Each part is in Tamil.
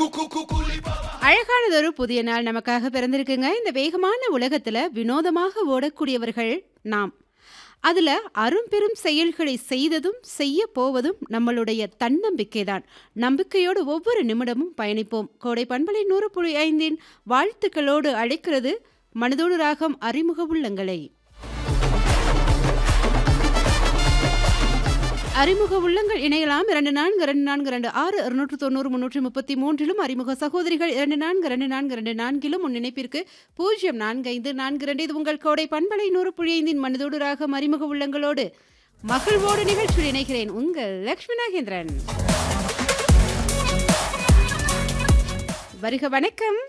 அழகானதொரு புதிய நாள் நமக்காக பிறந்திருக்குங்க இந்த வேகமான உலகத்துல வினோதமாக ஓடக்கூடியவர்கள் நாம் அதுல அரும்பெரும் செயல்களை செய்ததும் செய்ய போவதும் நம்மளுடைய தன்னம்பிக்கை தான் நம்பிக்கையோடு ஒவ்வொரு நிமிடமும் பயணிப்போம் கோடை பண்பலை நூறு புள்ளி ஐந்தின் வாழ்த்துக்களோடு அழைக்கிறது மனதோடு ராகம் அறிமுக உள்ளங்களை அறிமுக உள்ளங்கள் இணையலாம் இரண்டு நான்கு இரண்டு நான்கு இரண்டு ஆறு இருநூற்று தொண்ணூறு முன்னூற்றி முப்பத்தி மூன்றிலும் அறிமுக சகோதரிகள் இரண்டு நான்கு இரண்டு நான்கு இரண்டு நான்கிலும் உன் நினைப்பிற்கு பூஜ்ஜியம் நான்கு ஐந்து நான்கு இரண்டு இது உங்கள் கோடை பண்பலை நூறு புள்ளி ஐந்தின் மனதோடு ராகம் அறிமுக உள்ளங்களோடு மகிழ்வோடு நிகழ்ச்சியில் இணைகிறேன் உங்கள் லக்ஷ்மி நாகேந்திரன் வருக வணக்கம்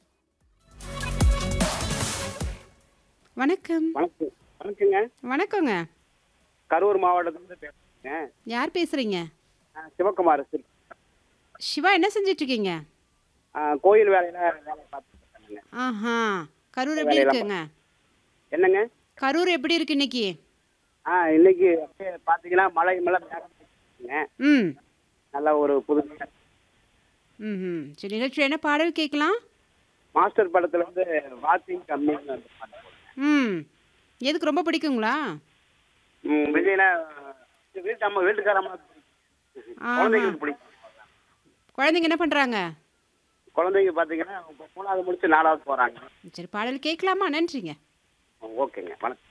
வணக்கம் வணக்கம் வணக்கங்க வணக்கங்க கரூர் மாவட்டத்திலிருந்து பேசுறேங்க யார் பேசுறீங்க ஆ, சிவகுமார் சில் சிவா என்ன செஞ்சிட்டு இருக்கீங்க ஆ, கோயில் வேலையில வேலை பார்த்துட்டு இருக்கேங்க ஆஹா கரூர் எப்படி இருக்குங்க என்னங்க கரூர் எப்படி இருக்கு இன்னைக்கு ஆ இன்னைக்கு அப்படியே பார்த்தீங்கன்னா மழை மழை மேகம் இருக்குங்க. ம் நல்ல ஒரு புது ம் சரி நிகழ்ச்சி என்ன பாடல் கேட்கலாம் மாஸ்டர் படத்துல வந்து வாக்கிங் கம்மின்னு அந்த பாட்டு போடுங்க. ம் எதுக்கு ரொம்ப பிடிக்குங்களா ம் விஜய்னா இது வீட்டு அம்மா வீட்டுக்காரம்மா ஆஹா. குழந்தைங்களுக்கு பிடிக்கும் குழந்தைங்க என்ன பண்றாங்க குழந்தைங்க பார்த்தீங்கன்னா இப்போ மூணாவது முடிச்சு நாலாவது போறாங்க சரி பாடல் கேட்கலாமா நன்றிங்க ஓகேங்க வணக்கம்